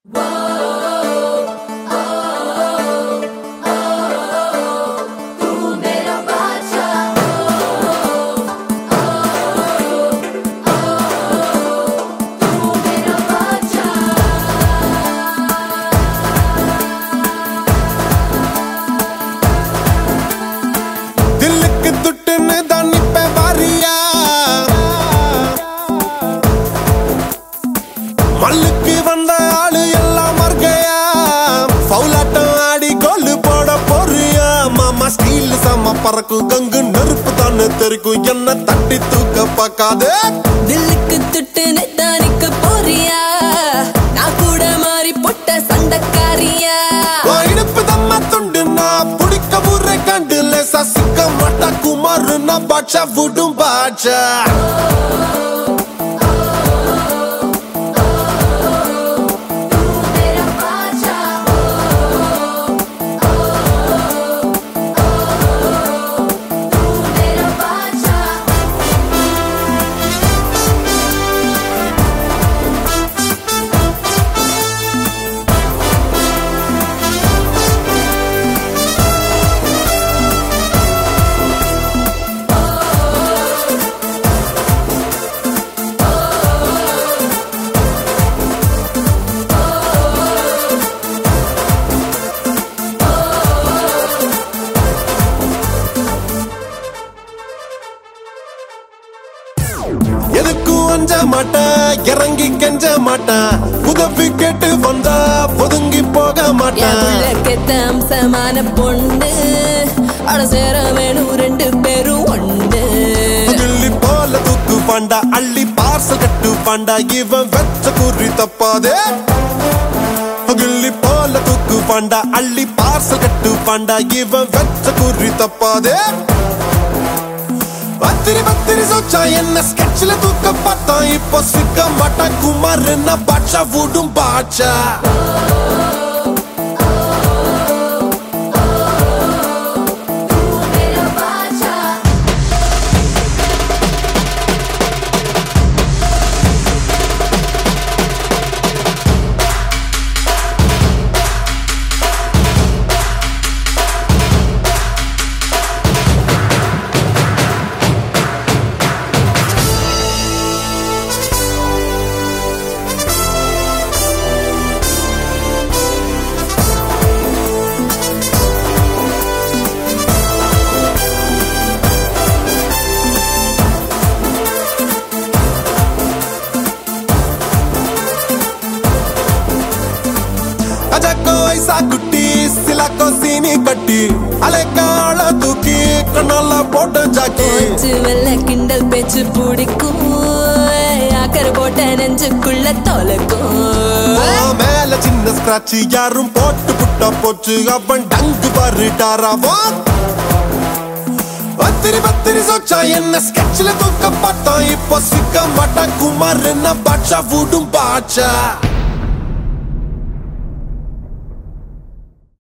தில்லுக்கு துட்டுன்னு தான் நிப்ப வாரியா மல்லுக்கு வந்த ஆளு எல்லாம் மர்கையா பவுலாட்டம் ஆடி கோலு போட போறியா மாமா ஸ்டீல் செம்ம பறக்கும் கங்கு நெருப்பு தானே தெரிக்கும் என்ன தட்டி தூக்க பார்க்காதே தில்லுக்கு துட்டு நெத்தானிக்க போறியா நான் கூட மாறி பொட்ட சண்டக்காரியா உன் இடுப்பு தம்ம துண்டு நான் புடிக்க ஊரை கண்டு லேசா சிக்க மாட்டா குமாரு நான் பாட்சா விடும் பாட்சா எதுக்கும் அஞ்ச மாட்டேன் இறங்கி கெஞ்ச மாட்டேன் உதவி கேட்டு வந்தா ஒதுங்கி போக என் மாட்டேன் உள்ளக்கெத்த அம்சமான பொண்ணு அட சேர வேணும் ரெண்டு பேரும் ஒண்ணு கிள்ளி போல தூக்கு பாண்டா அள்ளி பார்சல் கட்டு பாண்டா இவன் வெச்ச குறி தப்பாதே கிள்ளி போல தூக்கு பாண்டா அள்ளி பார்சல் கட்டு பாண்டா இவன் வெச்ச குறி தப்பாதே பத்திரி பத்திரி சொச்சா என்ன ஸ்கெட்ச்ல தூக்க பார்த்தான் இப்போ சிக்க மாட்டான் குமார் என்ன பாட்சா விடும் பாட்சா அஜாக்கோ ஐசா குட்டி சிலாக்கோ சீனி கட்டி அலைக்கால தூக்கி கண்ணால போட்ட ஜாக்கி போச்சு வெள்ள கிண்டல் பேச்சு பிடிக்கும் அக்கறை போட்ட நெஞ்சுக்குள்ள தொலைக்கும் உன் மேல சின்ன ஸ்கிராட்ச் யாரும் போட்டு புட்டா போச்சு அவன் டங்கு பாருட்டாராவோ பத்திரி பத்திரி சொச்சா என்ன ஸ்கெட்ச்ல தூக்க பார்த்தான் இப்போ சிக்க மாட்டான் குமார் என்ன பாட்சா விடும் பாட்சா